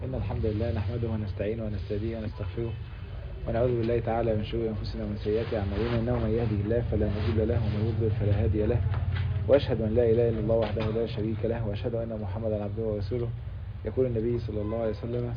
إن الحمد لله نحمده ونستعينه ونستهديه ونستغفره ونعوذ بالله تعالى من شرور أنفسنا ومن سيئات أعمالنا إنه من يهده الله فلا مضل له ومن يضلل فلا هادي له وأشهد أن لا إله إلا الله وحده لا شريك له وأشهد أن محمدا عبده ورسوله يقول النبي صلى الله عليه وسلم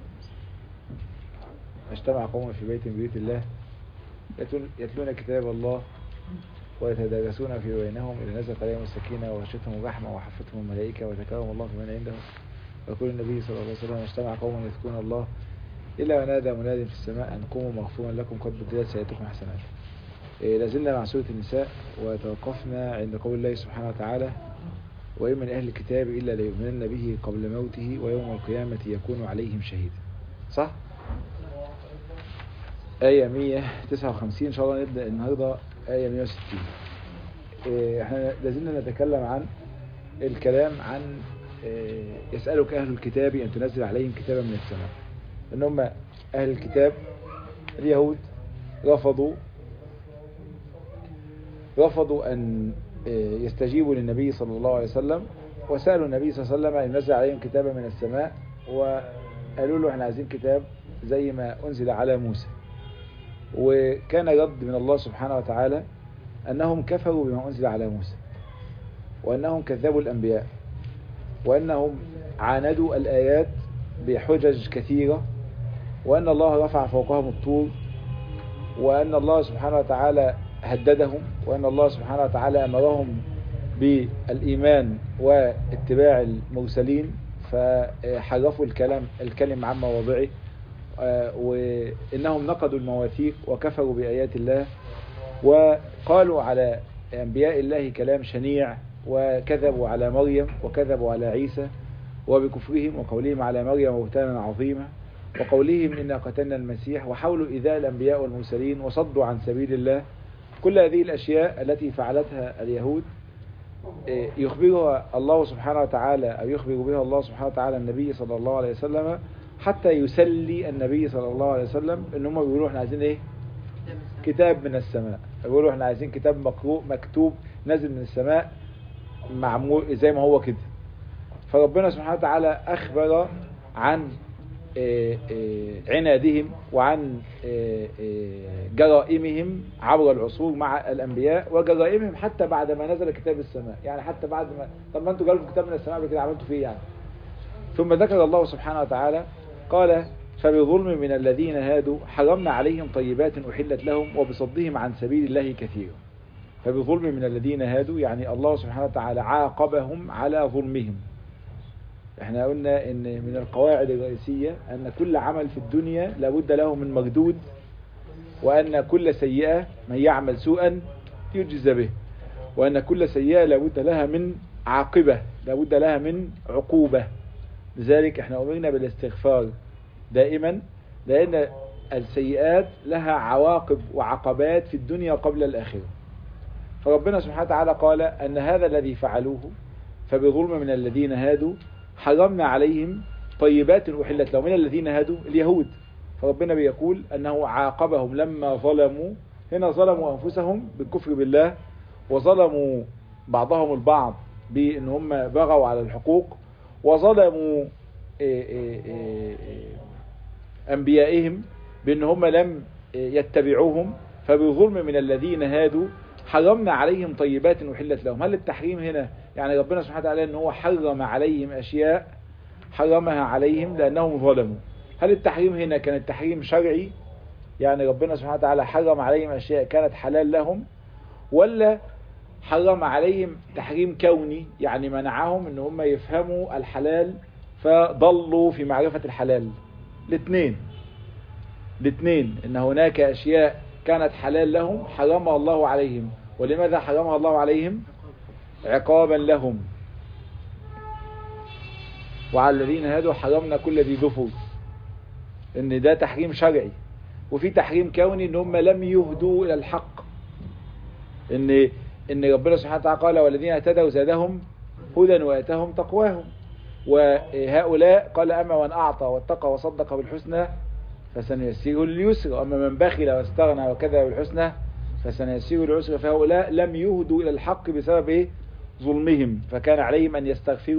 اجتمع قوم في بيت من بيوت الله يتلون كتاب الله ويتدارسون في بينهم إذا نزلت عليهم السكينة وغشتهم الرحمة وحفتهم الملائكة وذكرهم الله بمن عنده ويقول النبي صلى الله عليه وسلم اجتمع قوم يذكرون الله إلا ونادى مناد في السماء أن قوموا مغفورا لكم قد بدلت سيئتكم حسنات إيه لازلنا مع سورة النساء وتوقفنا عند قول الله سبحانه وتعالى وإن من أهل الكتاب إلا ليؤمنن به قبل موته ويوم القيامة يكون عليهم شهيدا صح؟ آية 159 إن شاء الله نبدأ النهاردة آية 160 إيه احنا لازلنا نتكلم عن الكلام عن إيه يسألك أهل الكتاب أن تنزل عليهم كتابا من السماء ان هم اهل الكتاب اليهود رفضوا رفضوا ان يستجيبوا للنبي صلى الله عليه وسلم وسألوا النبي صلى الله عليه وسلم ان ينزل عليهم كتابا من السماء وقالوا له احنا عايزين كتاب زي ما انزل على موسى وكان رد من الله سبحانه وتعالى انهم كفروا بما انزل على موسى وانهم كذبوا الانبياء وانهم عاندوا الايات بحجج كثيرة وأن الله رفع فوقهم الطور وأن الله سبحانه وتعالى هددهم وأن الله سبحانه وتعالى أمرهم بالإيمان واتباع المرسلين فحرفوا الكلام الكلم عن مواضعه وإنهم نقضوا المواثيق وكفروا بآيات الله وقالوا على أنبياء الله كلام شنيع وكذبوا على مريم وكذبوا على عيسى وبكفرهم وقولهم على مريم بهتانا عظيما وقولهم إنا قتلنا المسيح وحاولوا إيذاء الأنبياء والمرسلين وصدوا عن سبيل الله كل هذه الأشياء التي فعلتها اليهود يخبرها الله سبحانه وتعالى أو يخبر بها الله سبحانه وتعالى النبي صلى الله عليه وسلم حتى يسلي النبي صلى الله عليه وسلم ان هم بيقولوا احنا عايزين ايه كتاب من السماء بيقولوا احنا عايزين كتاب مقروء مكتوب نازل من السماء معمول زي ما هو كده فربنا سبحانه وتعالى أخبر عن عنادهم وعن جرائمهم عبر العصور مع الأنبياء وجرائمهم حتى بعد ما نزل كتاب السماء يعني حتى بعد ما طب ما انتوا جالكم كتاب من السماء قبل كده عملتوا فيه يعني ثم ذكر الله سبحانه وتعالى قال فبظلم من الذين هادوا حرمنا عليهم طيبات أحلت لهم وبصدهم عن سبيل الله كثيرا فبظلم من الذين هادوا يعني الله سبحانه وتعالى عاقبهم على ظلمهم احنا قلنا ان من القواعد الرئيسية ان كل عمل في الدنيا لابد له من مردود وان كل سيئة من يعمل سوءا يجزى به وان كل سيئة لابد لها من عاقبة لابد لها من عقوبة لذلك احنا امرنا بالاستغفار دائما لان السيئات لها عواقب وعقبات في الدنيا قبل الاخرة فربنا سبحانه وتعالى قال ان هذا الذي فعلوه فبظلم من الذين هادوا حرمنا عليهم طيبات أحلت لهم من الذين هادوا اليهود فربنا بيقول أنه عاقبهم لما ظلموا هنا ظلموا أنفسهم بالكفر بالله وظلموا بعضهم البعض بأن هم بغوا على الحقوق وظلموا أنبيائهم بأن هم لم يتبعوهم فبظلم من الذين هادوا حرمنا عليهم طيبات أحلت لهم هل التحريم هنا يعني ربنا سبحانه وتعالى ان هو حرم عليهم اشياء حرمها عليهم لانهم ظلموا هل التحريم هنا كان التحريم شرعي يعني ربنا سبحانه وتعالى حرم عليهم اشياء كانت حلال لهم ولا حرم عليهم تحريم كوني يعني منعهم ان هم يفهموا الحلال فضلوا في معرفة الحلال الاثنين الاثنين ان هناك اشياء كانت حلال لهم حرمها الله عليهم ولماذا حرمها الله عليهم عقابا لهم وعلى الذين هادوا حرمنا كل ذي ظفر ان ده تحريم شرعي وفي تحريم كوني ان هم لم يهدوا الى الحق ان ان ربنا سبحانه وتعالى قال والذين اهتدوا زادهم هدى واتاهم تقواهم وهؤلاء قال اما من اعطى واتقى وصدق بالحسنى فسنيسره لليسر واما من بخل واستغنى وكذب بالحسنى فسنيسره للعسر فهؤلاء لم يهدوا الى الحق بسبب ايه ظلمهم فكان عليهم أن يستغفروا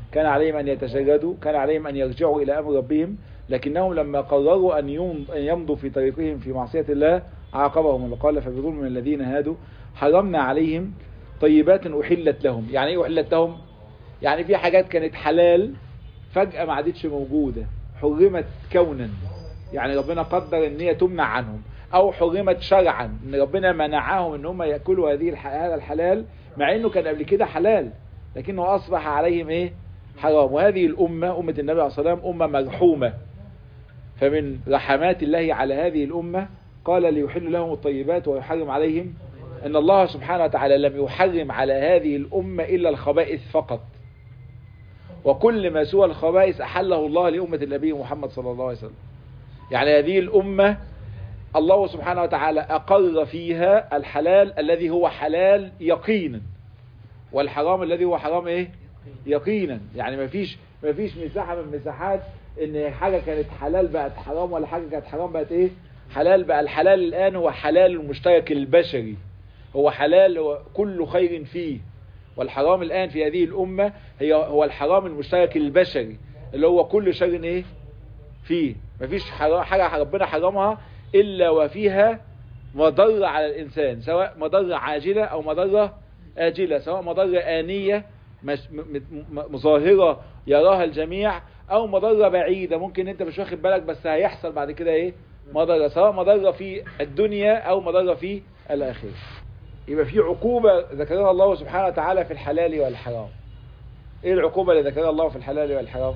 كان عليهم أن يتشردوا كان عليهم أن يرجعوا إلى أمر ربهم لكنهم لما قرروا أن يمضوا في طريقهم في معصية الله عاقبهم الله قال فبظلم من الذين هادوا حرمنا عليهم طيبات أحلت لهم يعني إيه أحلت لهم يعني في حاجات كانت حلال فجأة ما عادتش موجودة حرمت كونا يعني ربنا قدر ان هي تمنع عنهم او حرمت شرعا ان ربنا منعهم ان هم ياكلوا هذه هذا الحلال مع انه كان قبل كده حلال لكنه اصبح عليهم ايه حرام وهذه الامه امه النبي عليه الصلاه والسلام امه مرحومه فمن رحمات الله على هذه الامه قال ليحل لهم الطيبات ويحرم عليهم ان الله سبحانه وتعالى لم يحرم على هذه الامه الا الخبائث فقط وكل ما سوى الخبائث احله الله لامه النبي محمد صلى الله عليه وسلم يعني هذه الأمة الله سبحانه وتعالى أقر فيها الحلال الذي هو حلال يقينا والحرام الذي هو حرام ايه يقينا يعني ما فيش ما فيش مساحة من مساحات ان حاجة كانت حلال بقت حرام ولا حاجة كانت حرام بقت ايه حلال بقى الحلال الآن هو حلال المشترك البشري هو حلال هو كل خير فيه والحرام الآن في هذه الأمة هي هو الحرام المشترك البشري اللي هو كل شر ايه فيه مفيش حاجة ربنا حرمها إلا وفيها مضرة على الإنسان سواء مضرة عاجلة أو مضرة آجلة سواء مضرة آنية مظاهرة يراها الجميع أو مضرة بعيدة ممكن أنت مش واخد بالك بس هيحصل بعد كده إيه مضرة سواء مضرة في الدنيا أو مضرة في الآخرة يبقى في عقوبة ذكرها الله سبحانه وتعالى في الحلال والحرام إيه العقوبة اللي ذكرها الله في الحلال والحرام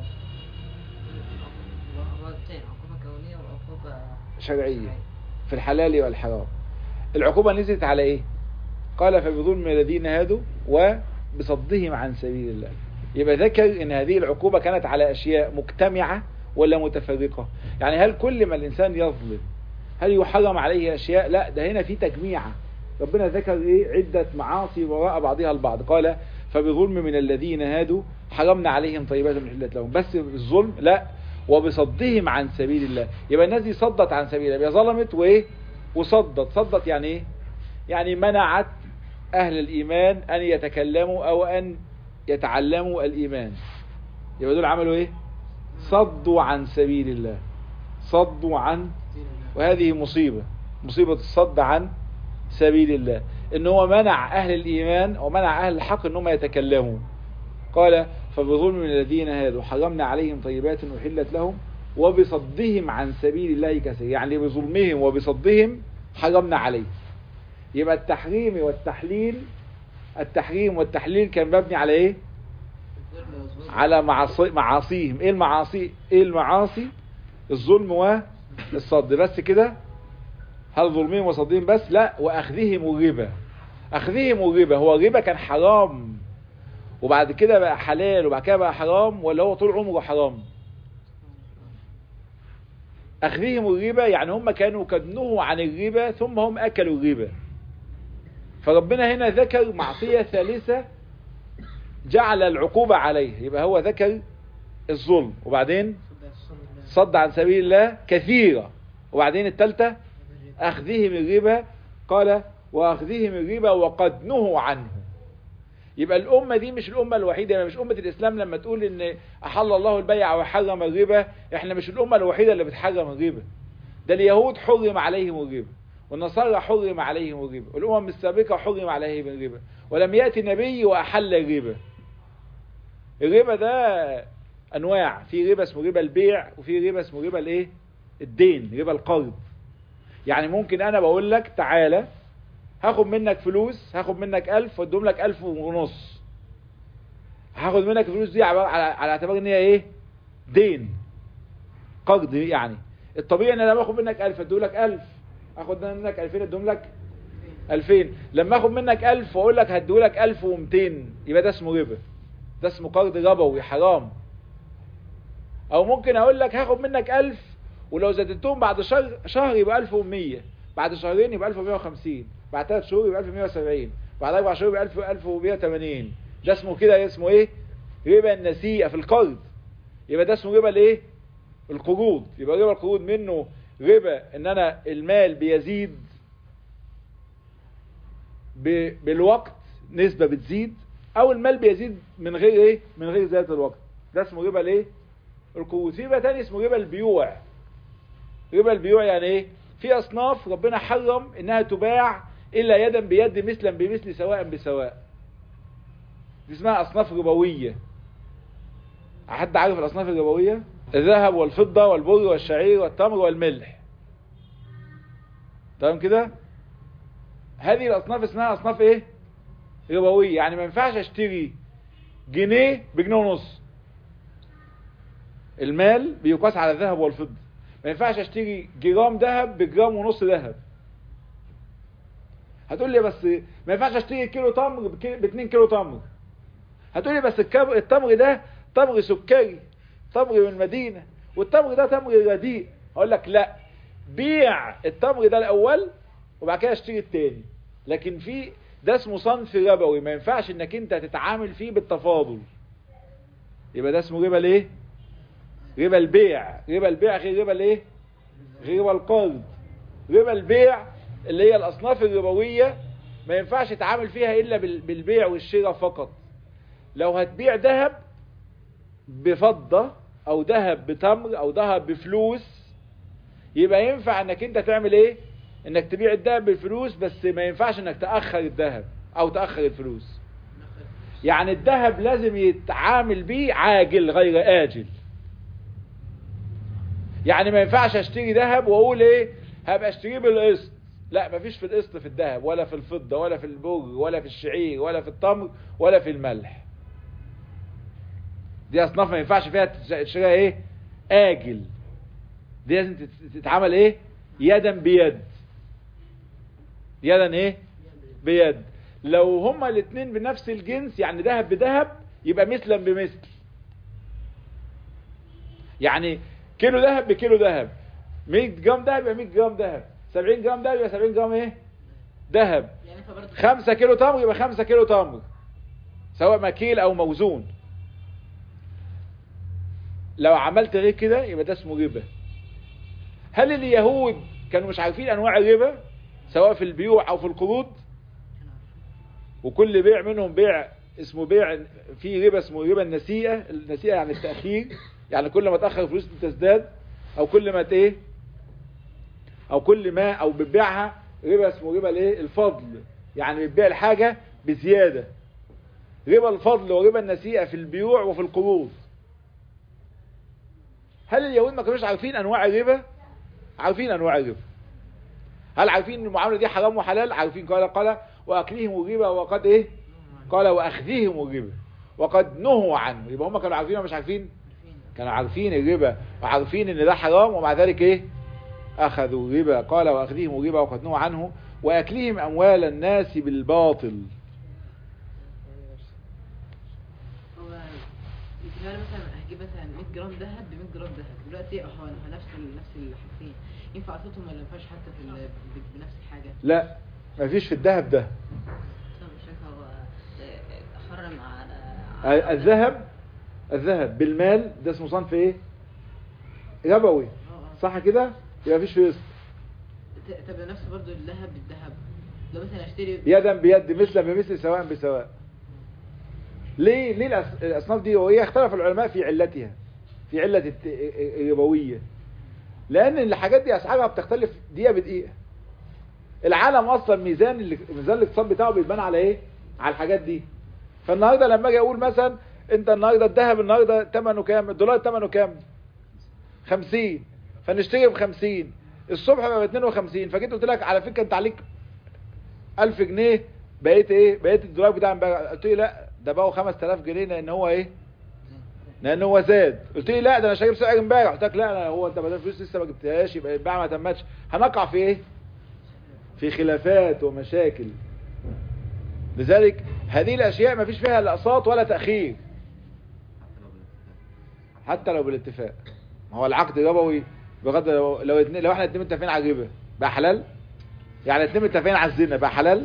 شرعية في الحلال والحرام العقوبة نزلت على ايه قال فبظلم الذين هادوا وبصدهم عن سبيل الله يبقى ذكر ان هذه العقوبة كانت على اشياء مجتمعة ولا متفرقة يعني هل كل ما الانسان يظلم هل يحرم عليه اشياء لا ده هنا في تجميعة ربنا ذكر ايه عدة معاصي وراء بعضها البعض قال فبظلم من الذين هادوا حرمنا عليهم طيبات من حلت لهم بس الظلم لا وبصدهم عن سبيل الله يبقى الناس دي صدت عن سبيل الله ظلمت وايه وصدت صدت يعني ايه يعني منعت اهل الايمان ان يتكلموا او ان يتعلموا الايمان يبقى دول عملوا ايه صدوا عن سبيل الله صدوا عن وهذه مصيبة مصيبة الصد عن سبيل الله ان هو منع اهل الايمان ومنع اهل الحق ان هم يتكلموا قال فبظلم من الذين هادوا حرمنا عليهم طيبات أحلت لهم وبصدهم عن سبيل الله كثير يعني بظلمهم وبصدهم حرمنا عليه يبقى التحريم والتحليل التحريم والتحليل كان مبني على ايه على معاصي معاصيهم ايه المعاصي ايه المعاصي الظلم والصد بس كده هل ظلمهم وصدهم بس لا واخذهم الربا اخذهم الربا هو الربا كان حرام وبعد كده بقى حلال وبعد كده بقى حرام ولا هو طول عمره حرام اخذهم الربا يعني هم كانوا كدنوه عن الربا ثم هم اكلوا الربا فربنا هنا ذكر معصية ثالثة جعل العقوبة عليه يبقى هو ذكر الظلم وبعدين صد عن سبيل الله كثيرة وبعدين الثالثة اخذهم الربا قال واخذهم الربا وقد نهوا عنه يبقى الأمة دي مش الأمة الوحيدة يعني مش أمة الإسلام لما تقول إن أحل الله البيع وحرم الربا إحنا مش الأمة الوحيدة اللي بتحرم الربا ده اليهود حرم عليهم الربا والنصارى حرم عليهم الربا والأمم السابقة حرم عليهم الربا ولم يأتي نبي وأحل الربا الربا ده أنواع في ربا اسمه ربا البيع وفي ربا اسمه ربا الإيه الدين ربا القرض يعني ممكن أنا بقول لك تعالى هاخد منك فلوس هاخد منك ألف وادهم لك ألف ونص هاخد منك الفلوس دي على على اعتبار ان هي ايه دين قرض يعني الطبيعي ان انا باخد منك ألف اديه لك ألف اخد منك ألفين ادهم لك ألفين لما اخد منك ألف واقول لك هديه لك ألف ومتين يبقى ده اسمه ربا ده اسمه قرض ربوي حرام او ممكن اقول لك هاخد منك ألف ولو زادتهم بعد شهر شهر يبقى ألف ومية بعد شهرين يبقى ألف ومية وخمسين بعد ثلاث شهور يبقى 1170 بعد اربع شهور يبقى 1000 1180 ده اسمه كده اسمه ايه ربا النسيئه في القرض يبقى ده اسمه ربا الايه القروض يبقى ربا القروض منه ربا ان انا المال بيزيد ب... بالوقت نسبة بتزيد او المال بيزيد من غير ايه من غير زيادة الوقت ده اسمه ربا الايه القروض في ربا تاني اسمه ربا البيوع ربا البيوع يعني ايه في اصناف ربنا حرم انها تباع الا يدا بيد مثلا بمثل سواء بسواء دي اسمها اصناف ربويه حد عارف الاصناف الربويه الذهب والفضه والبر والشعير والتمر والملح تمام كده هذه الاصناف اسمها اصناف ايه ربويه يعني ما ينفعش اشتري جنيه بجنيه ونص المال بيقاس على الذهب والفضه ما ينفعش اشتري جرام ذهب بجرام ونص ذهب هتقول لي بس ما ينفعش اشتري كيلو تمر ب 2 كيلو تمر هتقول لي بس التمر ده تمر سكري تمر من المدينه والتمر ده تمر رديء اقول لك لا بيع التمر ده الاول وبعد كده اشتري التاني لكن في ده اسمه صنف ربوي ما ينفعش انك انت تتعامل فيه بالتفاضل يبقى ده اسمه ربا الايه ربا البيع ربا البيع غير ربا الايه غير ربا القرض ربا البيع اللي هي الاصناف الربويه ما ينفعش تتعامل فيها الا بالبيع والشراء فقط لو هتبيع ذهب بفضه او ذهب بتمر او ذهب بفلوس يبقى ينفع انك انت تعمل ايه انك تبيع الذهب بالفلوس بس ما ينفعش انك تأخر الذهب او تأخر الفلوس يعني الذهب لازم يتعامل بيه عاجل غير آجل يعني ما ينفعش اشتري ذهب واقول ايه هبقى اشتريه بالقسط لا مفيش في القسط في الذهب ولا في الفضة ولا في البر ولا في الشعير ولا في التمر ولا في الملح دي اصناف ما ينفعش فيها تشتريها ايه آجل دي لازم تتعامل ايه يدا بيد يدا ايه بيد لو هما الاثنين بنفس الجنس يعني ذهب بذهب يبقى مثلا بمثل يعني كيلو ذهب بكيلو ذهب 100 جرام ذهب يبقى 100 جرام ذهب 70 جرام ذهب يبقى 70 جرام ايه ذهب 5 كيلو تمر يبقى 5 كيلو تمر سواء مكيل او موزون لو عملت غير كده يبقى ده اسمه ربا هل اليهود كانوا مش عارفين انواع الربا سواء في البيوع او في القروض وكل بيع منهم بيع اسمه بيع في ربا اسمه ربا النسيئة النسيئة يعني التأخير يعني كل ما تأخر فلوس تزداد او كل ما ايه او كل ما او بتبيعها ربا اسمه ربا الايه الفضل يعني بتبيع الحاجة بزيادة ربا الفضل وربا النسيئة في البيوع وفي القروض هل اليهود ما كانوش عارفين انواع الربا عارفين انواع الربا هل عارفين ان المعامله دي حرام وحلال عارفين قال قال واكلهم الربا وقد ايه قال واخذهم الربا وقد نهوا عنه يبقى هم كانوا عارفين ولا مش عارفين كانوا عارفين الربا وعارفين ان ده حرام ومع ذلك ايه اخذوا الربا قال واخذهم الربا وقد نهوا عنه واكلهم اموال الناس بالباطل مثلا هجيب مثلا 100 جرام ذهب ب 100 جرام ذهب دلوقتي اهو نفس نفس الحاجتين ينفع اقسطهم ولا ما ينفعش حتى في بنفس الحاجه لا مفيش في الذهب ده حرم على الذهب الذهب بالمال ده اسمه صنف ايه ربوي صح كده يبقى مفيش في قسط طب نفس برضو الذهب بالذهب لو مثلا اشتري يدا بيد مثلا بمثل سواء بسواء ليه ليه الاصناف دي وهي اختلف العلماء في علتها في علة الربوية لان الحاجات دي اسعارها بتختلف دقيقة بدقيقة العالم اصلا ميزان اللي ميزان الاقتصاد بتاعه بيبان على ايه على الحاجات دي فالنهارده لما اجي اقول مثلا انت النهارده الذهب النهارده ثمنه كام الدولار ثمنه كام 50 فنشتري ب 50 الصبح بقى ب 52 فجيت قلت لك على فكره انت عليك 1000 جنيه بقيت ايه بقيت الدولار بتاع امبارح قلت لي لا ده بقوا 5000 جنيه لان هو ايه لان هو زاد قلت لي لا ده انا شايف سعر امبارح قلت لك لا أنا هو انت بدل فلوس لسه ما جبتهاش يبقى البيع ما تمتش هنقع في ايه في خلافات ومشاكل لذلك هذه الاشياء ما فيش فيها لا اقساط ولا تاخير حتى لو بالاتفاق ما هو العقد ربوي بغض لو لو, اتنين لو احنا اتنين متفقين على الربا بقى حلال يعني اتنين متفقين على الزنا بقى حلال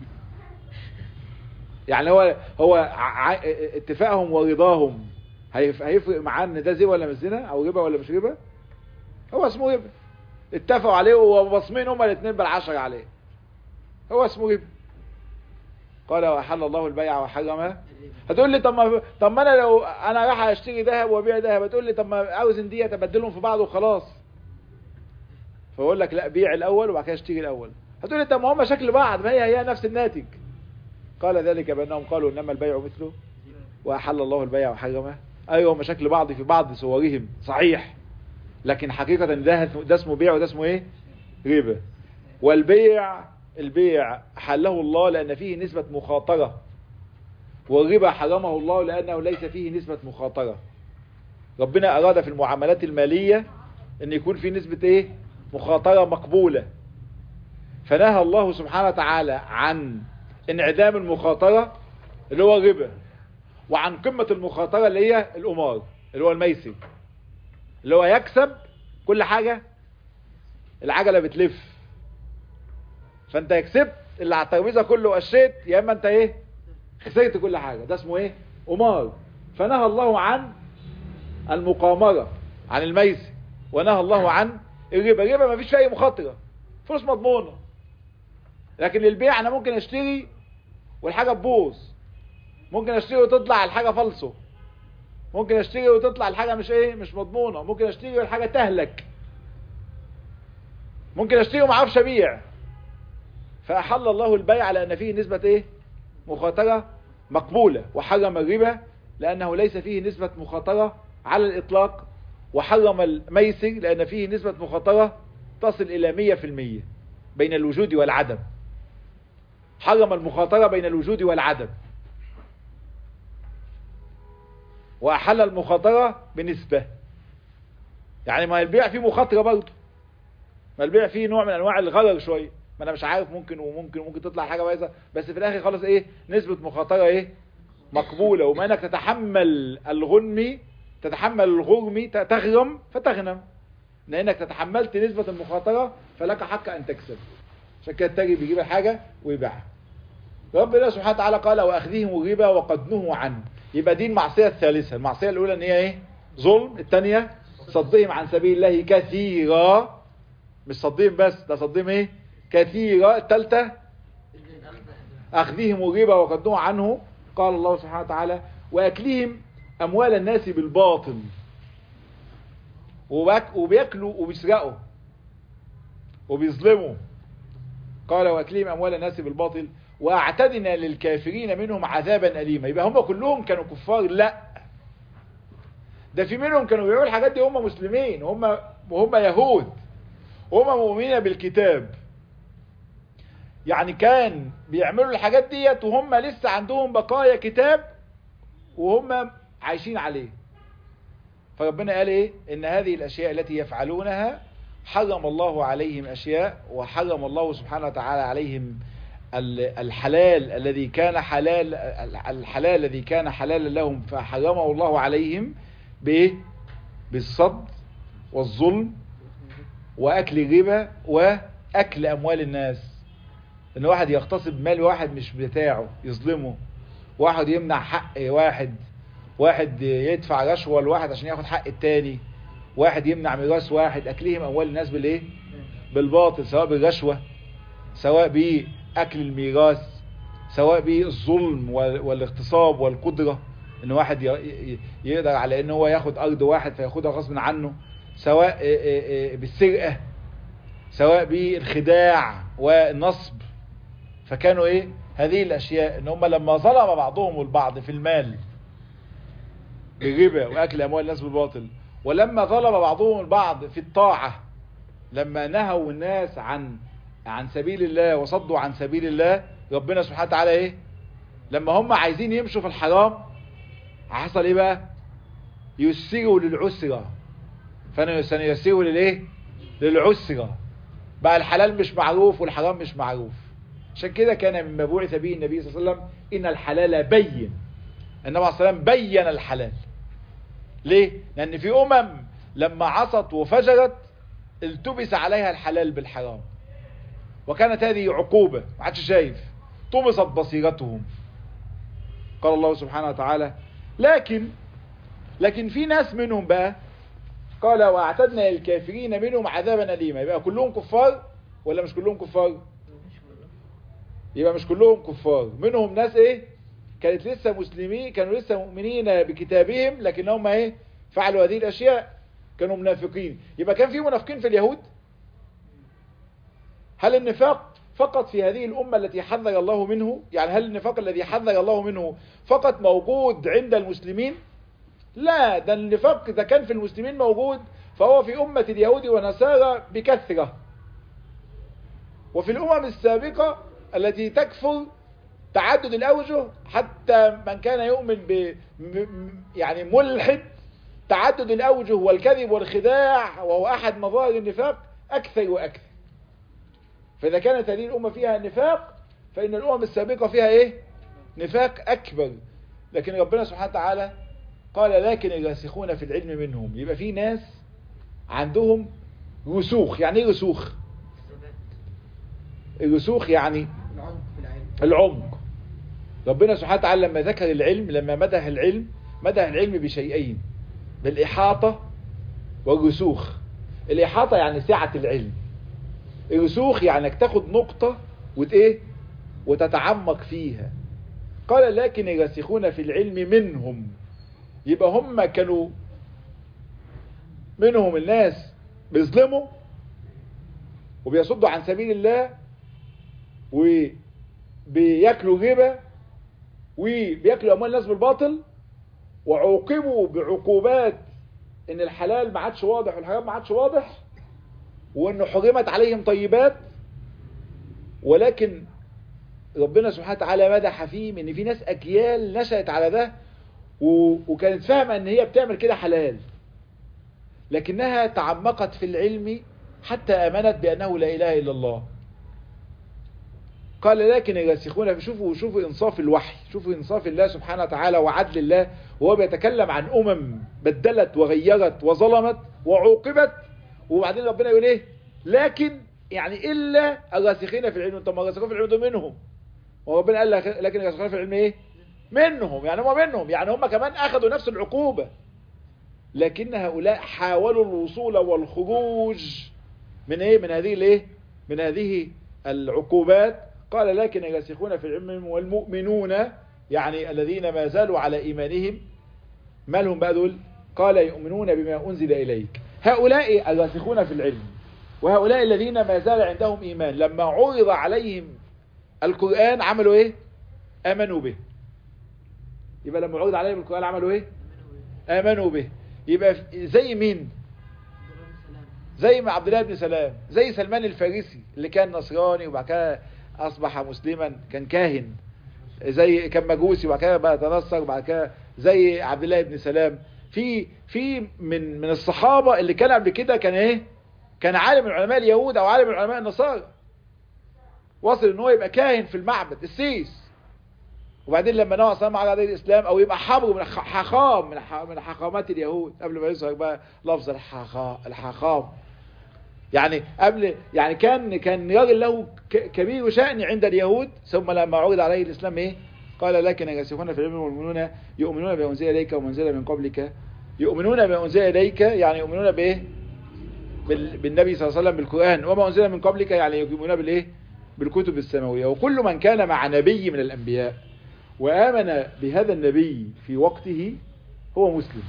يعني هو هو ع... اتفاقهم ورضاهم هيف... هيفرق معاه ان ده زي ولا مش زنا او ربا ولا مش ربا هو اسمه ربا اتفقوا عليه وبصمين هما الاثنين بالعشرة عليه هو اسمه ربا قال وأحل الله البيع وحرم هتقول لي طب ما طب ما انا لو انا رايح اشتري ذهب وابيع ذهب هتقول لي طب ما اوزن دي ابدلهم في بعض وخلاص فاقول لك لا بيع الاول وبعد كده اشتري الاول هتقول لي طب ما هم شكل بعض ما هي هي نفس الناتج قال ذلك بانهم قالوا انما البيع مثله واحل الله البيع وحرمه ايوه هم شكل بعض في بعض صورهم صحيح لكن حقيقة ده ده اسمه بيع وده اسمه ايه ربا والبيع البيع حله الله لان فيه نسبة مخاطرة والربا حرمه الله لانه ليس فيه نسبة مخاطرة ربنا اراد في المعاملات المالية ان يكون في نسبة ايه مخاطرة مقبولة فنهى الله سبحانه وتعالى عن انعدام المخاطرة اللي هو الربا وعن قمة المخاطرة اللي هي القمار اللي هو الميسر اللي هو يكسب كل حاجة العجلة بتلف فانت كسبت اللي على الترابيزة كله قشيت يا اما انت ايه خسرت كل حاجة ده اسمه ايه قمار فنهى الله عن المقامرة عن الميسر ونهى الله عن الربا الربا ما فيش فيه اي مخاطرة فلوس مضمونة لكن البيع انا ممكن اشتري والحاجة تبوظ ممكن اشتري وتطلع الحاجة فالصو ممكن اشتري وتطلع الحاجة مش ايه مش مضمونة ممكن اشتري والحاجة تهلك ممكن اشتري وما اعرفش ابيع فاحل الله البيع على ان فيه نسبة ايه مخاطرة مقبولة وحرم الربا لانه ليس فيه نسبة مخاطرة على الاطلاق وحرم الميسر لان فيه نسبة مخاطرة تصل الى مية في المية بين الوجود والعدم حرم المخاطرة بين الوجود والعدم واحل المخاطرة بنسبة يعني ما البيع فيه مخاطرة برضه ما البيع فيه نوع من انواع الغرر شوية ما انا مش عارف ممكن وممكن وممكن تطلع حاجة بايظة بس في الاخر خلاص ايه نسبة مخاطرة ايه مقبولة وما انك تتحمل الغنم تتحمل الغرم تغرم فتغنم لانك تتحملت نسبة المخاطرة فلك حق ان تكسب عشان كده التاجر بيجيب الحاجة ويبيعها ربنا سبحانه وتعالى قال واخذهم الربا وقد نهوا عنه يبقى دي المعصية الثالثة المعصية الاولى ان هي ايه ظلم الثانية صدهم عن سبيل الله كثيرا مش صدهم بس ده صدهم ايه كثيرا الثالثة اخذهم الربا وقد نهوا عنه قال الله سبحانه وتعالى واكلهم اموال الناس بالباطل وبياكلوا وبيسرقوا وبيظلموا قال واكلهم اموال الناس بالباطل واعتدنا للكافرين منهم عذابا أليما يبقى هم كلهم كانوا كفار لا ده في منهم كانوا بيعملوا الحاجات دي هم مسلمين هم وهم يهود وهم مؤمنين بالكتاب يعني كان بيعملوا الحاجات ديت وهم لسه عندهم بقايا كتاب وهم عايشين عليه فربنا قال ايه ان هذه الاشياء التي يفعلونها حرم الله عليهم اشياء وحرم الله سبحانه وتعالى عليهم الحلال الذي كان حلال الحلال الذي كان حلالا لهم فحرمه الله عليهم بايه بالصد والظلم واكل الربا واكل اموال الناس ان واحد يغتصب مال واحد مش بتاعه يظلمه واحد يمنع حق واحد واحد يدفع رشوة لواحد عشان ياخد حق التاني واحد يمنع ميراث واحد اكلهم اموال الناس بالايه بالباطل سواء بالرشوة سواء باكل الميراث سواء بالظلم والاغتصاب والقدرة ان واحد يقدر على ان هو ياخد ارض واحد فياخدها غصب عنه سواء بالسرقة سواء بالخداع والنصب فكانوا ايه هذه الاشياء ان هم لما ظلم بعضهم البعض في المال بالربا واكل اموال الناس بالباطل ولما ظلم بعضهم البعض في الطاعة لما نهوا الناس عن عن سبيل الله وصدوا عن سبيل الله ربنا سبحانه وتعالى ايه لما هم عايزين يمشوا في الحرام حصل ايه بقى يسروا للعسرة فسنيسروا للايه للعسرة بقى الحلال مش معروف والحرام مش معروف عشان كده كان مما بعث به النبي صلى الله عليه وسلم ان الحلال بين النبي عليه الصلاه والسلام بين الحلال ليه لان في امم لما عصت وفجرت التبس عليها الحلال بالحرام وكانت هذه عقوبة ما عادش شايف طمست بصيرتهم قال الله سبحانه وتعالى لكن لكن في ناس منهم بقى قال واعتدنا للكافرين منهم عذابا أليما يبقى كلهم كفار ولا مش كلهم كفار يبقى مش كلهم كفار منهم ناس ايه كانت لسه مسلمين كانوا لسه مؤمنين بكتابهم لكنهم ايه فعلوا هذه الاشياء كانوا منافقين يبقى كان في منافقين في اليهود هل النفاق فقط في هذه الأمة التي حذر الله منه يعني هل النفاق الذي حذر الله منه فقط موجود عند المسلمين لا ده النفاق إذا كان في المسلمين موجود فهو في أمة اليهود والنصارى بكثرة وفي الأمم السابقة التي تكفر تعدد الأوجه حتى من كان يؤمن ب يعني ملحد تعدد الأوجه والكذب والخداع وهو أحد مظاهر النفاق أكثر وأكثر فإذا كانت هذه الأمة فيها نفاق فإن الأمم السابقة فيها إيه نفاق أكبر لكن ربنا سبحانه وتعالى قال لكن الراسخون في العلم منهم يبقى في ناس عندهم رسوخ يعني ايه رسوخ الرسوخ يعني العمق في العلم العمق ربنا سبحانه وتعالى لما ذكر العلم لما مدح العلم مدح العلم بشيئين بالإحاطة والرسوخ الإحاطة يعني سعة العلم الرسوخ يعني انك تاخد نقطة وت ايه وتتعمق فيها قال لكن الراسخون في العلم منهم يبقى هم كانوا منهم الناس بيظلموا وبيصدوا عن سبيل الله وبياكلوا ربا وبياكلوا اموال الناس بالباطل وعوقبوا بعقوبات ان الحلال ما عادش واضح والحرام ما عادش واضح وانه حرمت عليهم طيبات ولكن ربنا سبحانه وتعالى مدح فيهم ان في ناس اجيال نشأت على ده و... وكانت فاهمة ان هي بتعمل كده حلال لكنها تعمقت في العلم حتى امنت بانه لا اله الا الله قال لكن الراسخون شوفوا شوفوا انصاف الوحي شوفوا انصاف الله سبحانه وتعالى وعدل الله وهو بيتكلم عن امم بدلت وغيرت وظلمت وعوقبت وبعدين ربنا يقول ايه لكن يعني الا الراسخين في العلم طب ما الراسخين في العلم دول منهم وربنا قال لكن الراسخين في العلم ايه منهم يعني هم منهم يعني هم كمان اخذوا نفس العقوبة لكن هؤلاء حاولوا الوصول والخروج من ايه من هذه الايه من هذه العقوبات قال لكن الراسخون في العلم والمؤمنون يعني الذين ما زالوا على ايمانهم ما لهم بقى دول قال يؤمنون بما انزل اليك هؤلاء الراسخون في العلم وهؤلاء الذين ما زال عندهم ايمان لما عرض عليهم القرآن عملوا ايه امنوا به يبقى لما عرض عليهم القرآن عملوا ايه امنوا به يبقى زي مين زي ما عبد الله بن سلام زي سلمان الفارسي اللي كان نصراني وبعد كده اصبح مسلما كان كاهن زي كان مجوسي وبعد كده بقى تنصر وبعد كده زي عبد الله بن سلام في في من من الصحابه اللي كان قبل كده كان ايه كان عالم من علماء اليهود او عالم من علماء النصارى وصل ان هو يبقى كاهن في المعبد السيس وبعدين لما نوع صلى الله عليه الاسلام او يبقى حبر من حخام من من حخامات اليهود قبل ما يظهر بقى لفظ الحخام يعني قبل يعني كان كان راجل له كبير شأن عند اليهود ثم لما عرض عليه الاسلام ايه قال لكن الراسخون في العلم والمؤمنون يؤمنون بما انزل اليك وما انزل من قبلك يؤمنون بما انزل اليك يعني يؤمنون بايه بالنبي صلى الله عليه وسلم بالقران وما انزل من قبلك يعني يؤمنون بالايه بالكتب السماويه وكل من كان مع نبي من الانبياء وامن بهذا النبي في وقته هو مسلم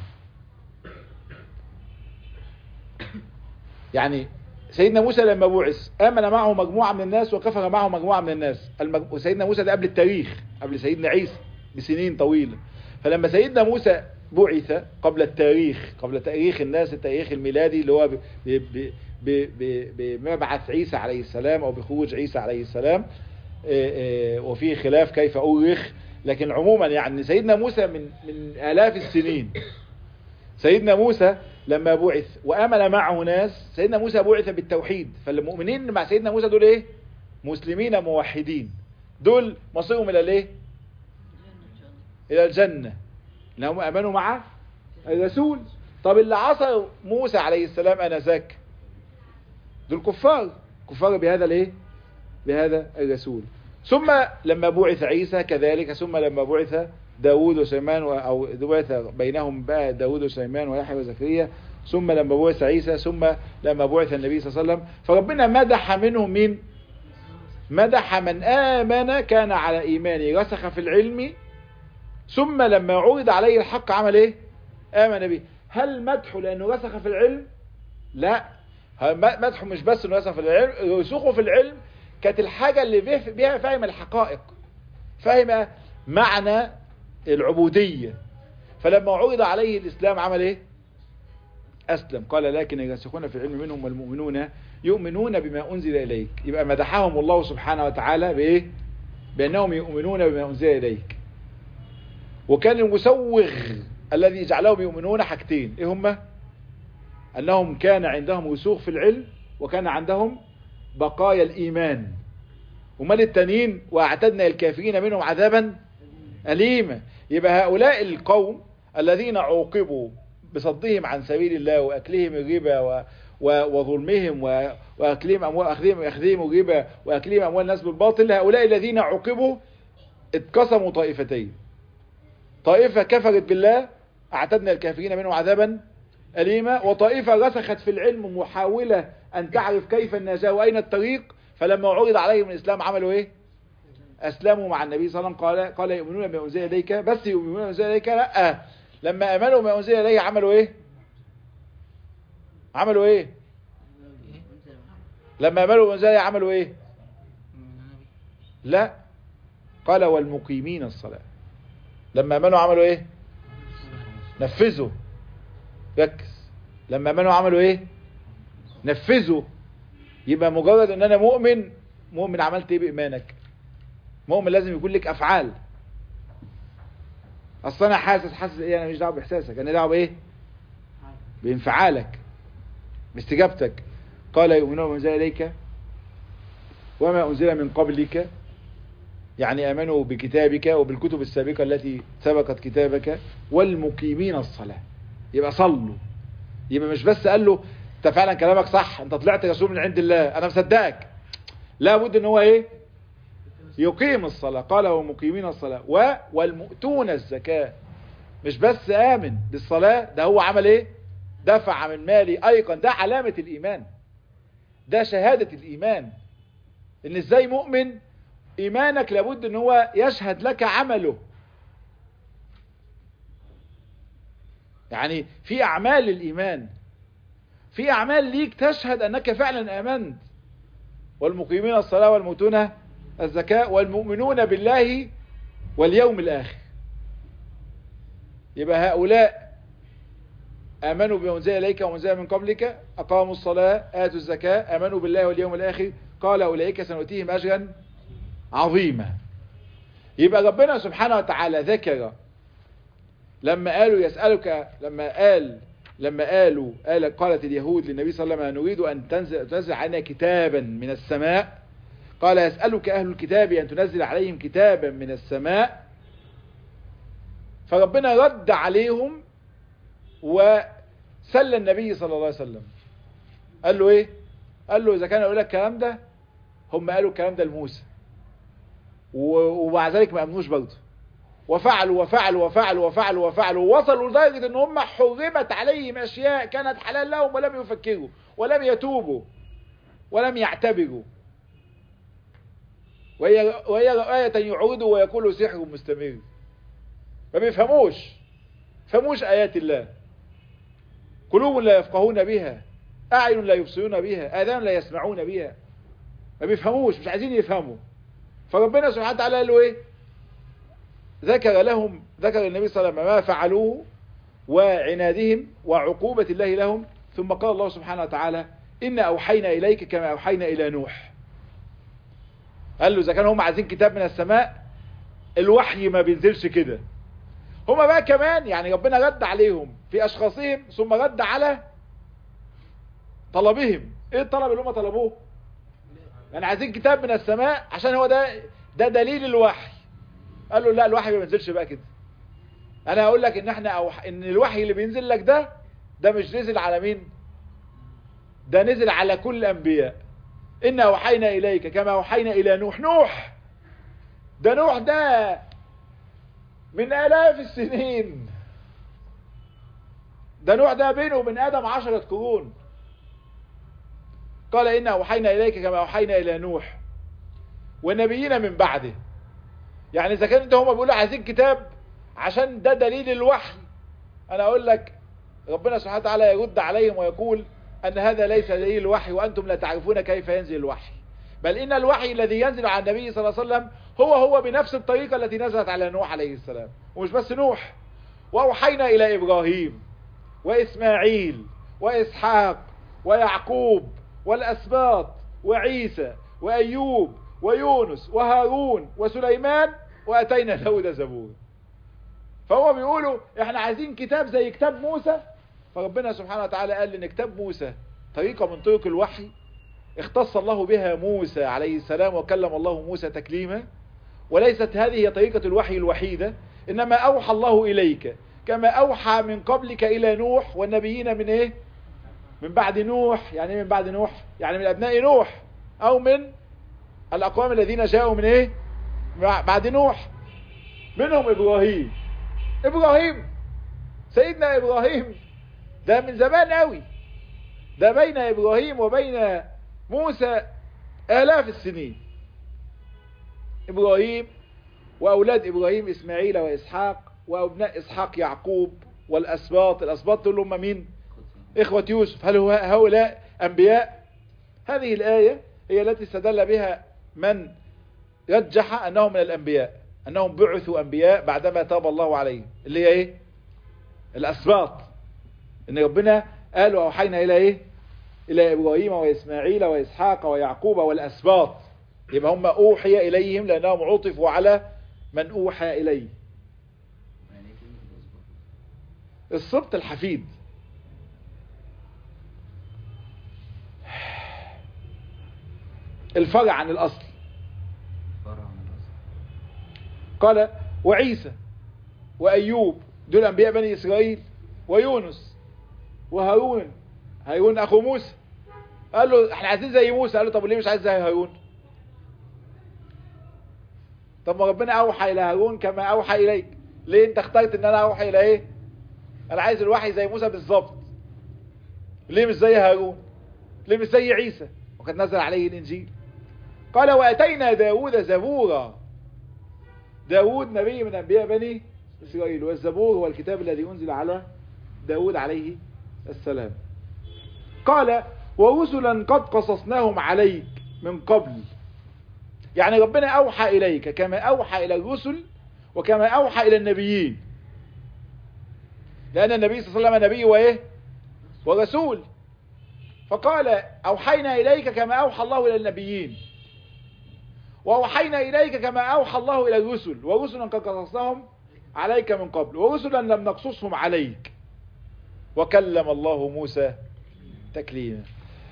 يعني سيدنا موسى لما بعث آمن معه مجموعة من الناس وكفر معه مجموعة من الناس المج... وسيدنا موسى ده قبل التاريخ قبل سيدنا عيسى بسنين طويلة فلما سيدنا موسى بعث قبل التاريخ قبل تاريخ الناس التاريخ الميلادي اللي هو ب... ب... ب... ب... بمبعث عيسى عليه السلام او بخروج عيسى عليه السلام وفيه خلاف كيف أورخ لكن عموما يعني سيدنا موسى من من آلاف السنين سيدنا موسى لما بعث وآمن معه ناس سيدنا موسى بعث بالتوحيد فالمؤمنين مع سيدنا موسى دول ايه مسلمين موحدين دول مصيرهم الى الايه الى الجنة لهم امنوا مع الرسول طب اللي عصى موسى عليه السلام انذاك دول كفار كفار بهذا الايه بهذا الرسول ثم لما بعث عيسى كذلك ثم لما بعث داود وسليمان أو بعث بينهم بقى داود وسليمان ويحيى وزكريا ثم لما بعث عيسى ثم لما بعث النبي صلى الله عليه وسلم فربنا مدح منهم مين مدح من آمن كان على إيمانه رسخ في العلم ثم لما عرض عليه الحق عمل ايه امن به هل مدحه لانه رسخ في العلم لا ه- م- مدحه مش بس انه رسخ في العلم رسوخه في العلم كانت الحاجة اللي بيه- بيها فاهم الحقائق فاهم معنى العبودية فلما عرض عليه الاسلام عمل ايه أسلم قال لكن الراسخون في العلم منهم والمؤمنون يؤمنون بما أنزل إليك يبقى مدحهم الله سبحانه وتعالى بإيه بأنهم يؤمنون بما أنزل إليك وكان المسوغ الذي جعلهم يؤمنون حاجتين إيه هما أنهم كان عندهم رسوخ في العلم وكان عندهم بقايا الإيمان ومال التانيين واعتدنا الكافرين منهم عذابا أليما يبقى هؤلاء القوم الذين عوقبوا بصدهم عن سبيل الله واكلهم الربا و و- وظلمهم و- واكلهم اموال اخذهم اخذهم الربا واكلهم اموال الناس بالباطل هؤلاء الذين عوقبوا اتقسموا طائفتين طائفة كفرت بالله اعتدنا الكافرين منهم عذابا أليما وطائفة رسخت في العلم محاولة أن تعرف كيف النجاة وأين الطريق فلما عرض عليهم الإسلام عملوا إيه أسلموا مع النبي صلى الله عليه وسلم قال قال يؤمنون بما أنزل إليك بس يؤمنون بما أنزل إليك لا لما آمنوا بما أنزل إليه عملوا إيه عملوا إيه لما آمنوا بما أنزل إليه عملوا إيه لا قال والمقيمين الصلاة لما آمنوا عملوا إيه نفذوا ركز لما آمنوا عملوا إيه نفذوا يبقى مجرد ان انا مؤمن مؤمن عملت ايه بايمانك مؤمن لازم يكون لك افعال اصل انا حاسس حاسس ايه انا مش دعوه باحساسك انا دعوه بايه بانفعالك باستجابتك قال يؤمنون بما انزل اليك وما انزل من قبلك يعني امنوا بكتابك وبالكتب السابقه التي سبقت كتابك والمقيمين الصلاه يبقى صلوا يبقى مش بس قال له انت فعلا كلامك صح انت طلعت رسول من عند الله انا مصدقك لابد ان هو ايه يقيم الصلاة قال ومقيمين الصلاة و والمؤتون الزكاة مش بس آمن بالصلاة ده هو عمل ايه دفع من مالي ايقن ده علامة الايمان ده شهادة الايمان ان ازاي مؤمن ايمانك لابد ان هو يشهد لك عمله يعني في اعمال الايمان في اعمال ليك تشهد انك فعلا امنت والمقيمين الصلاة والمؤتون الزكاة والمؤمنون بالله واليوم الاخر يبقى هؤلاء امنوا بما انزل اليك وما انزل من قبلك اقاموا الصلاة اتوا الزكاة امنوا بالله واليوم الاخر قال اولئك سنؤتيهم اجرا عظيما يبقى ربنا سبحانه وتعالى ذكر لما قالوا يسألك لما قال لما قالوا قال قالت اليهود للنبي صلى الله عليه وسلم نريد أن تنزل, تنزل علينا كتابا من السماء قال يسألك أهل الكتاب أن تنزل عليهم كتابا من السماء فربنا رد عليهم وسل النبي صلى الله عليه وسلم قال له ايه قال له اذا كان يقول لك الكلام ده هم قالوا الكلام ده لموسى ومع ذلك ما امنوش برضه وفعلوا وفعلوا وفعلوا وفعلوا وفعلوا ووصلوا لدرجة ان هم حرمت عليهم اشياء كانت حلال لهم ولم يفكروا ولم يتوبوا ولم يعتبروا وهي, وهي آية يعودوا ويقولوا سحر مستمر ما بيفهموش فهموش آيات الله قلوب لا يفقهون بها أعين لا يبصرون بها آذان لا يسمعون بها ما بيفهموش مش عايزين يفهموا فربنا سبحانه وتعالى قال له ايه ذكر لهم ذكر النبي صلى الله عليه وسلم ما فعلوه وعنادهم وعقوبة الله لهم ثم قال الله سبحانه وتعالى إن أوحينا إليك كما أوحينا إلى نوح قال له إذا كانوا هم عايزين كتاب من السماء الوحي ما بينزلش كده هما بقى كمان يعني ربنا رد عليهم في أشخاصهم ثم رد على طلبهم ايه الطلب اللي هم طلبوه يعني عايزين كتاب من السماء عشان هو ده ده دليل الوحي قال له لا الوحي ما بينزلش بقى كده انا هقول لك ان احنا أو ان الوحي اللي بينزل لك ده ده مش نزل على مين ده نزل على كل الانبياء ان اوحينا اليك كما اوحينا الى نوح نوح ده نوح ده من الاف السنين ده نوح ده بينه وبين ادم عشرة قرون قال إنا أوحينا إليك كما أوحينا إلى نوح والنبيين من بعده يعني إذا كان هم بيقولوا عايزين كتاب عشان ده دليل الوحي انا اقول لك ربنا سبحانه وتعالى يرد عليهم ويقول ان هذا ليس دليل الوحي وانتم لا تعرفون كيف ينزل الوحي بل ان الوحي الذي ينزل على النبي صلى الله عليه وسلم هو هو بنفس الطريقة التي نزلت على نوح عليه السلام ومش بس نوح واوحينا الى ابراهيم واسماعيل واسحاق ويعقوب والاسباط وعيسى وايوب ويونس وهارون وسليمان واتينا داود زبور فهو بيقولوا احنا عايزين كتاب زي كتاب موسى فربنا سبحانه وتعالى قال ان كتاب موسى طريقة من طرق الوحي اختص الله بها موسى عليه السلام وكلم الله موسى تكليما وليست هذه هي طريقة الوحي الوحيدة انما اوحى الله اليك كما اوحى من قبلك الى نوح والنبيين من ايه من بعد نوح يعني من بعد نوح يعني من ابناء نوح او من الاقوام الذين جاءوا من ايه بعد نوح منهم ابراهيم ابراهيم سيدنا ابراهيم ده من زمان قوي ده بين ابراهيم وبين موسى الاف السنين ابراهيم واولاد ابراهيم اسماعيل واسحاق وابناء اسحاق يعقوب والاسباط الاسباط دول هم مين اخوة يوسف هل هو هؤلاء انبياء هذه الاية هي التي استدل بها من رجح انهم من الانبياء انهم بعثوا انبياء بعدما تاب الله عليهم اللي هي ايه الاسباط ان ربنا قال واوحينا الى ايه الى ابراهيم واسماعيل واسحاق ويعقوب والاسباط يبقى هم اوحي اليهم لانهم عطفوا على من اوحى اليه السبط الحفيد الفرع عن الاصل قال وعيسى وايوب دول انبياء بني اسرائيل ويونس وهارون هارون اخو موسى قال له احنا عايزين زي موسى قال له طب ليه مش عايز زي هارون طب ما ربنا اوحى الى هارون كما اوحى اليك ليه انت اخترت ان انا اوحي الى ايه انا عايز الوحي زي موسى بالظبط ليه مش زي هارون ليه مش زي عيسى وقد نزل عليه الانجيل قال واتينا داود زبورا داود نبي من انبياء بني اسرائيل والزبور هو الكتاب الذي انزل على داود عليه السلام قال ورسلا قد قصصناهم عليك من قبل يعني ربنا اوحى اليك كما اوحى الى الرسل وكما اوحى الى النبيين لان النبي صلى الله عليه وسلم نبي وايه ورسول فقال اوحينا اليك كما اوحى الله الى النبيين واوحينا اليك كما اوحى الله الى الرسل ورسلا قد قصصناهم عليك من قبل ورسلا لم نقصصهم عليك وكلم الله موسى تكليما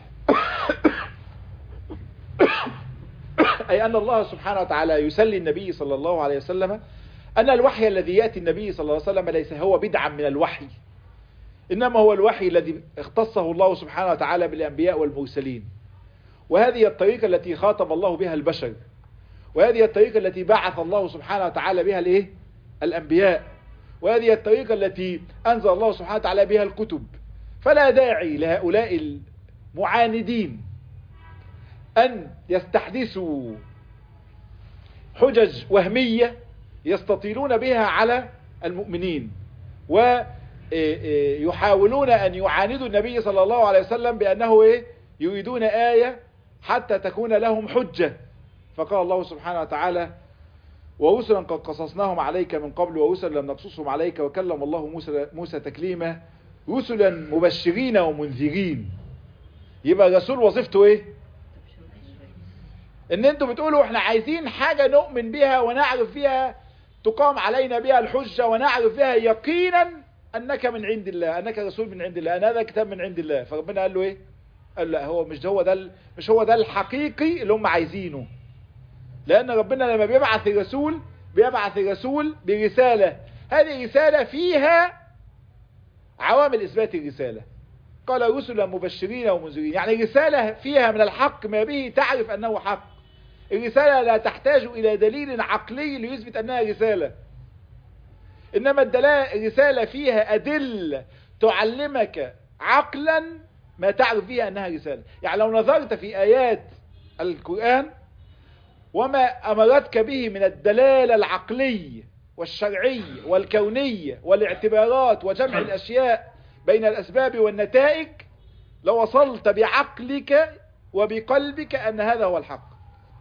أي أن الله سبحانه وتعالى يسلي النبي صلى الله عليه وسلم أن الوحي الذي يأتي النبي صلى الله عليه وسلم ليس هو بدعا من الوحي إنما هو الوحي الذي اختصه الله سبحانه وتعالى بالأنبياء والمرسلين وهذه الطريقة التي خاطب الله بها البشر وهذه الطريقة التي بعث الله سبحانه وتعالى بها الايه الأنبياء وهذه الطريقة التي أنزل الله سبحانه وتعالى بها الكتب فلا داعي لهؤلاء المعاندين أن يستحدثوا حجج وهمية يستطيلون بها على المؤمنين ويحاولون أن يعاندوا النبي صلى الله عليه وسلم بأنه إيه يريدون آية حتى تكون لهم حجة فقال الله سبحانه وتعالى ورسلا قد قصصناهم عليك من قبل ورسلا لم نقصصهم عليك وكلم الله موسى, موسى تكليما رسلا مبشرين ومنذرين يبقى الرسول وظيفته ايه ان انتوا بتقولوا احنا عايزين حاجة نؤمن بها ونعرف فيها تقام علينا بها الحجة ونعرف فيها يقينا انك من عند الله انك رسول من عند الله ان هذا كتاب من عند الله فربنا قال له ايه قال لا هو مش هو ده مش هو ده الحقيقي اللي هم عايزينه لان ربنا لما بيبعث الرسول بيبعث الرسول برسالة هذه رسالة فيها عوامل اثبات الرسالة قال رسلا مبشرين ومنذرين يعني رسالة فيها من الحق ما به تعرف انه حق الرسالة لا تحتاج الى دليل عقلي ليثبت انها رسالة انما الرسالة فيها ادلة تعلمك عقلا ما تعرف فيها انها رسالة يعني لو نظرت في ايات القرآن وما امرتك به من الدلالة العقلية والشرعي والكوني والاعتبارات وجمع الأشياء بين الأسباب والنتائج لوصلت بعقلك وبقلبك أن هذا هو الحق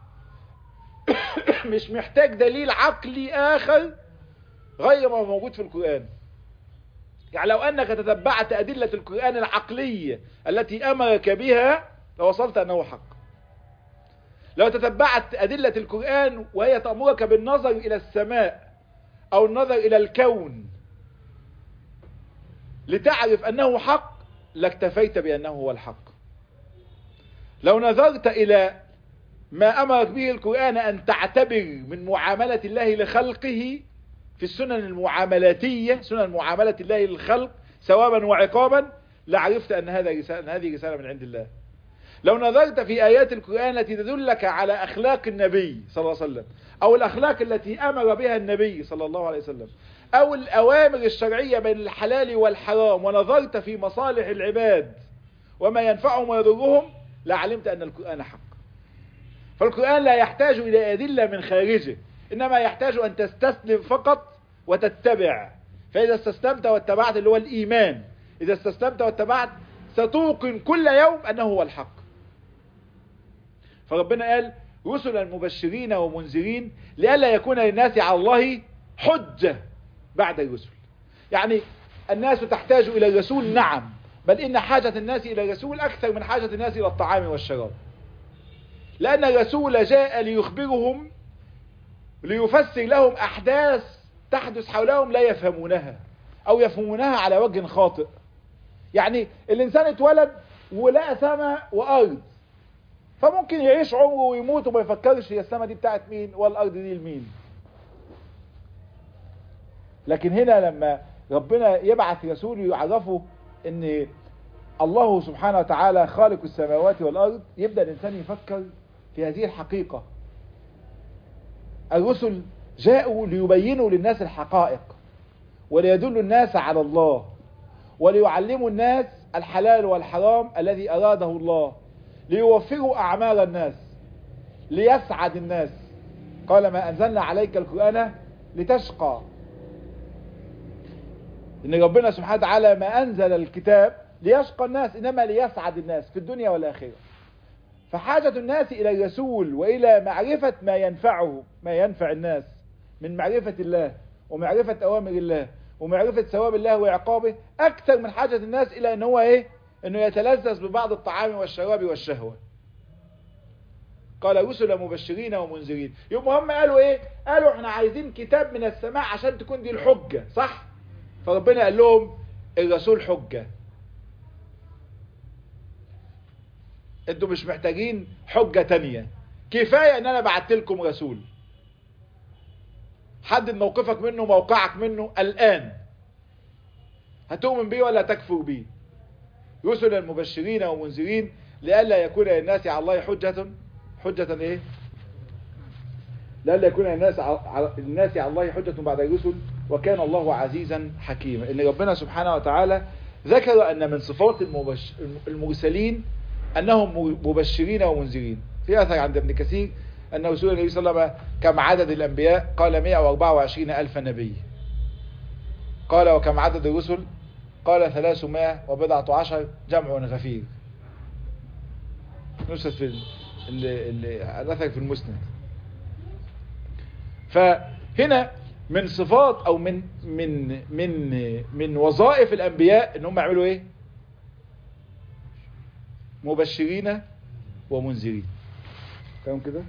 مش محتاج دليل عقلي آخر غير ما موجود في القرآن يعني لو أنك تتبعت أدلة القرآن العقلية التي أمرك بها لوصلت أنه حق لو تتبعت أدلة القرآن وهي تأمرك بالنظر إلى السماء أو النظر إلى الكون لتعرف أنه حق لاكتفيت بأنه هو الحق لو نظرت إلى ما أمرك به القرآن أن تعتبر من معاملة الله لخلقه في السنن المعاملاتية سنن معاملة الله للخلق ثوابا وعقابا لعرفت أن هذا رسالة أن هذه رسالة من عند الله لو نظرت في آيات القرآن التي تدلك على أخلاق النبي صلى الله عليه وسلم أو الأخلاق التي أمر بها النبي صلى الله عليه وسلم أو الأوامر الشرعية بين الحلال والحرام ونظرت في مصالح العباد وما ينفعهم ويضرهم لعلمت أن القرآن حق فالقرآن لا يحتاج إلى أدلة من خارجه إنما يحتاج أن تستسلم فقط وتتبع فإذا استسلمت واتبعت اللي هو الإيمان إذا استسلمت واتبعت ستوقن كل يوم أنه هو الحق فربنا قال رسلا مبشرين ومنذرين لئلا يكون للناس على الله حجة بعد الرسل يعني الناس تحتاج إلى الرسول نعم بل إن حاجة الناس إلى الرسول أكثر من حاجة الناس إلى الطعام والشراب لأن الرسول جاء ليخبرهم ليفسر لهم أحداث تحدث حولهم لا يفهمونها أو يفهمونها على وجه خاطئ يعني الإنسان اتولد ولقى سماء وأرض فممكن يعيش عمره ويموت وما يفكرش هي السماء دي بتاعت مين والأرض دي لمين لكن هنا لما ربنا يبعث رسول يعرفه ان الله سبحانه وتعالى خالق السماوات والأرض يبدأ الإنسان يفكر في هذه الحقيقة الرسل جاءوا ليبينوا للناس الحقائق وليدلوا الناس على الله وليعلموا الناس الحلال والحرام الذي أراده الله ليوفروا أعمال الناس ليسعد الناس قال ما أنزلنا عليك القرآن لتشقى إن ربنا سبحانه وتعالى ما أنزل الكتاب ليشقى الناس إنما ليسعد الناس في الدنيا والآخرة فحاجة الناس إلى الرسول وإلى معرفة ما ينفعه ما ينفع الناس من معرفة الله ومعرفة أوامر الله ومعرفة ثواب الله وعقابه أكثر من حاجة الناس إلى أن هو إيه أنه يتلذذ ببعض الطعام والشراب والشهوة قال رسل مبشرين ومنذرين يبقى هم قالوا إيه قالوا إحنا عايزين كتاب من السماء عشان تكون دي الحجة صح فربنا قال لهم الرسول حجة انتوا مش محتاجين حجة تانية كفاية ان انا بعت لكم رسول حدد موقفك منه موقعك منه الان هتؤمن بيه ولا تكفر بيه رسلا مبشرين ومنذرين لئلا يكون للناس على الله حجة حجة ايه لئلا يكون للناس على الناس على الله حجة بعد الرسل وكان الله عزيزا حكيما ان ربنا سبحانه وتعالى ذكر ان من صفات المبش... المرسلين انهم مبشرين ومنذرين في اثر عند ابن كثير ان رسول النبي صلى الله عليه وسلم كم عدد الانبياء قال 124 الف نبي قال وكم عدد الرسل قال 300 وبضعة عشر جمع غفير نسخ في اللي اللي الاثر في المسند فهنا من صفات او من من من من وظائف الانبياء ان هم يعملوا ايه مبشرين ومنذرين كلام كده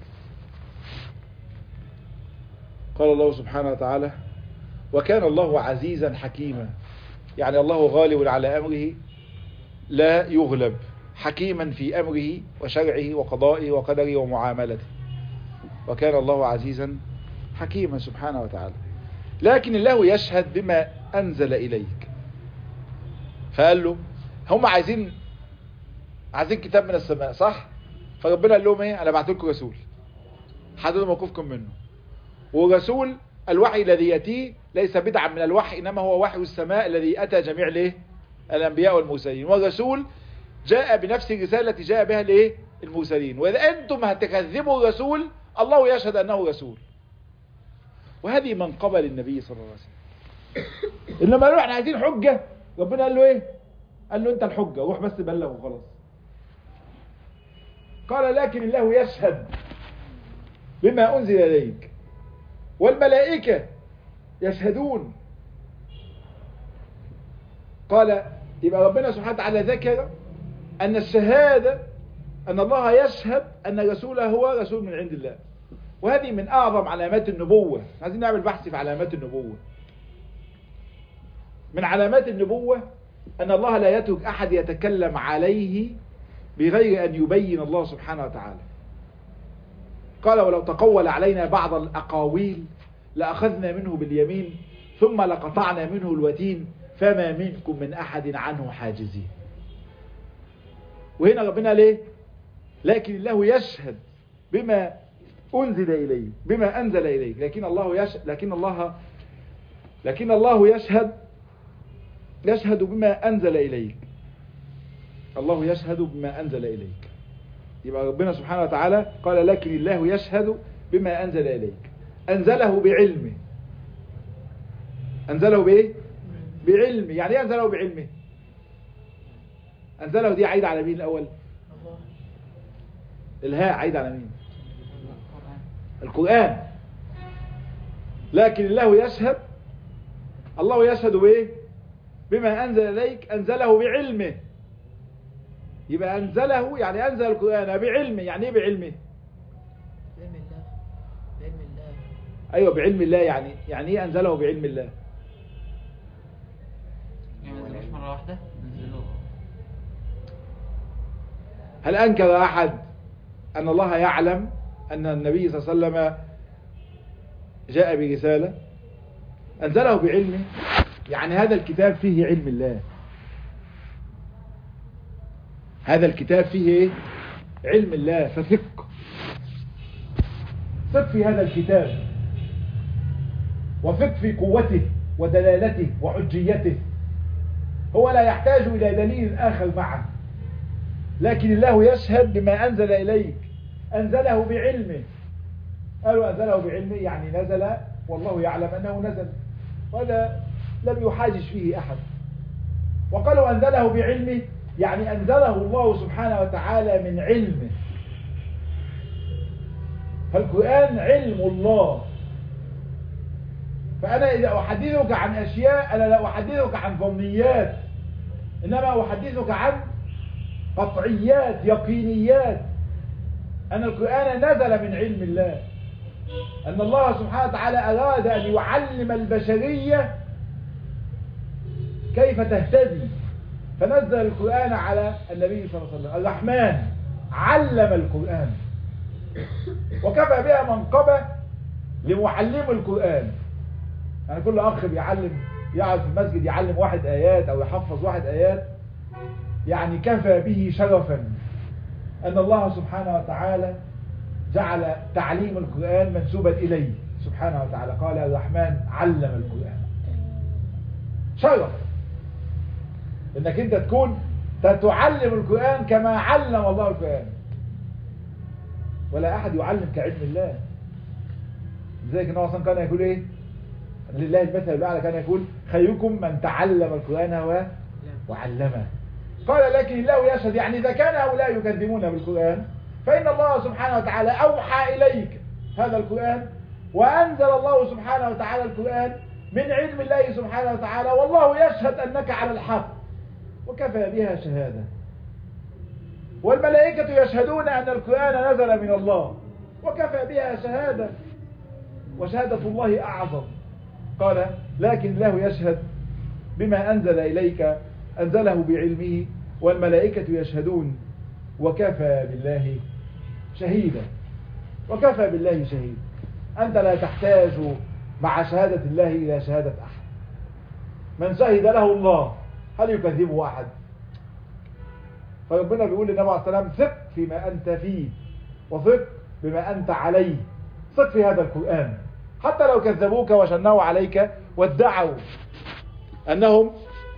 قال الله سبحانه وتعالى وكان الله عزيزا حكيما يعني الله غالب على امره لا يغلب حكيما في امره وشرعه وقضائه وقدره ومعاملته وكان الله عزيزا حكيما سبحانه وتعالى لكن الله يشهد بما أنزل إليك فقال له هم عايزين عايزين كتاب من السماء صح فربنا قال لهم ايه انا بعت لكم رسول حددوا موقفكم منه ورسول الوحي الذي ياتيه ليس بدعا من الوحي انما هو وحي السماء الذي اتى جميع الايه الانبياء والمرسلين والرسول جاء بنفس الرساله التي جاء بها الايه المرسلين واذا انتم هتكذبوا الرسول الله يشهد انه رسول وهذه منقبة للنبي صلى الله عليه وسلم انما قالوا احنا عايزين حجة ربنا قال له ايه قال له انت الحجة روح بس بلغ وخلاص قال لكن الله يشهد بما انزل اليك والملائكة يشهدون قال يبقى ربنا سبحانه وتعالى ذكر أن الشهادة أن الله يشهد أن رسوله هو رسول من عند الله وهذه من أعظم علامات النبوة عايزين نعمل بحث في علامات النبوة من علامات النبوة أن الله لا يترك أحد يتكلم عليه بغير أن يبين الله سبحانه وتعالى قال ولو تقول علينا بعض الأقاويل لأخذنا منه باليمين ثم لقطعنا منه الوتين فما منكم من أحد عنه حاجزين وهنا ربنا ليه لكن الله يشهد بما أنزل إليه بما أنزل إليك لكن الله يشهد لكن الله لكن الله يشهد يشهد بما أنزل إليك الله يشهد بما أنزل إليك يبقى ربنا سبحانه وتعالى قال لكن الله يشهد بما أنزل إليك أنزله بعلمه أنزله بإيه بعلمه يعني ايه أنزله بعلمه أنزله دي عايدة على مين الأول الهاء عايدة على مين القرآن لكن الله يشهد الله يشهد بايه بما أنزل إليك أنزله بعلمه يبقى أنزله يعني أنزل القرآن بعلمه يعني ايه بعلمه بعلم الله بعلم الله أيوة بعلم الله يعني يعني ايه أنزله بعلم الله يعني ما نزلوش مرة واحدة نزلوه هل أنكر أحد أن الله يعلم أن النبي صلى الله عليه وسلم جاء برسالة أنزله بعلمه يعني هذا الكتاب فيه علم الله هذا الكتاب فيه إيه؟ علم الله فثق ثق في هذا الكتاب وثق في قوته ودلالته وحجيته هو لا يحتاج إلى دليل آخر معه لكن الله يشهد بما أنزل إليك أنزله بعلمه قالوا أنزله بعلمه يعني نزل والله يعلم أنه نزل وهذا لم يحاجج فيه أحد وقالوا أنزله بعلمه يعني أنزله الله سبحانه وتعالى من علمه فالقرآن علم الله فأنا إذا أحدثك عن أشياء أنا لا أحدثك عن ظنيات إنما أحدثك عن قطعيات يقينيات أن القرآن نزل من علم الله أن الله سبحانه وتعالى أراد أن يعلم البشرية كيف تهتدي فنزل القرآن على النبي صلى الله عليه وسلم الرحمن علم القرآن وكفى بها منقبة لمعلم القرآن يعني كل أخ بيعلم يقعد في المسجد يعلم واحد آيات أو يحفظ واحد آيات يعني كفى به شرفا أن الله سبحانه وتعالى جعل تعليم القرآن منسوبا إليه سبحانه وتعالى قال الرحمن علم القرآن شرف انك انت تكون تعلم القرآن كما علم الله القرآن ولا احد يعلم كعلم الله لذلك النبي صلى كان يقول ايه لله المثل الاعلى كان يقول خيركم من تعلم القرآن و... وعلمه قال لكن الله يشهد يعني اذا كان هؤلاء يكذبون بالقرآن فإن الله سبحانه وتعالى أوحى إليك هذا القرآن وأنزل الله سبحانه وتعالى القرآن من علم الله سبحانه وتعالى والله يشهد أنك على الحق وكفى بها شهادة والملائكة يشهدون أن القرآن نزل من الله وكفى بها شهادة وشهادة الله أعظم قال لكن الله يشهد بما أنزل إليك أنزله بعلمه والملائكة يشهدون وكفى بالله شهيدا وكفى بالله شهيدا أنت لا تحتاج مع شهادة الله إلى شهادة أحد من شهد له الله هل يكذبه أحد فربنا بيقول للنبي عليه السلام ثق فيما أنت فيه وثق بما أنت عليه ثق في هذا القرآن حتى لو كذبوك وشنوا عليك وادعوا أنهم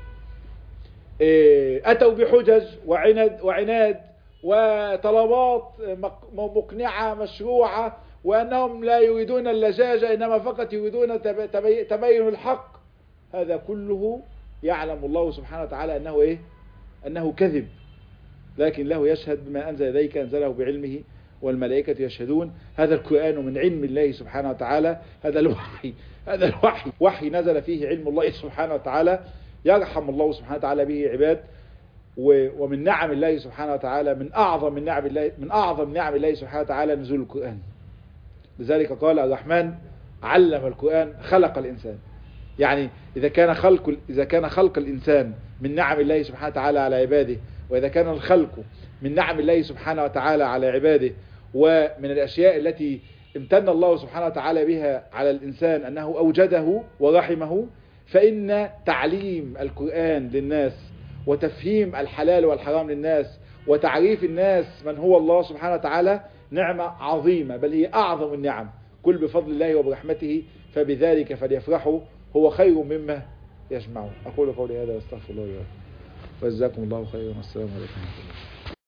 أتوا بحجج وعناد, وعناد وطلبات مقنعة مشروعة وأنهم لا يريدون اللجاجة إنما فقط يريدون تب- تبي- تبين الحق هذا كله يعلم الله سبحانه وتعالى أنه إيه أنه كذب لكن له يشهد بما أنزل إليك أنزله بعلمه والملائكة يشهدون هذا القرآن من علم الله سبحانه وتعالى هذا الوحي هذا الوحي وحي نزل فيه علم الله سبحانه وتعالى يرحم الله سبحانه وتعالى به عباد و- ومن نعم الله سبحانه وتعالى من أعظم من نعم الله من أعظم نعم الله سبحانه وتعالى نزول القرآن لذلك قال الرحمن علم القرآن خلق الإنسان يعني إذا كان خلق إذا كان خلق الإنسان من نعم الله سبحانه وتعالى على عباده وإذا كان الخلق من نعم الله سبحانه وتعالى على عباده ومن الأشياء التي امتن الله سبحانه وتعالى بها على الإنسان أنه أوجده ورحمه فإن تعليم القرآن للناس وتفهيم الحلال والحرام للناس وتعريف الناس من هو الله سبحانه وتعالى نعمة عظيمة بل هي أعظم النعم كل بفضل الله وبرحمته فبذلك فليفرحوا هو خير مما يجمعون أقول قولي هذا واستغفر الله لي ولكم وجزاكم الله خيرا والسلام عليكم ورحمة الله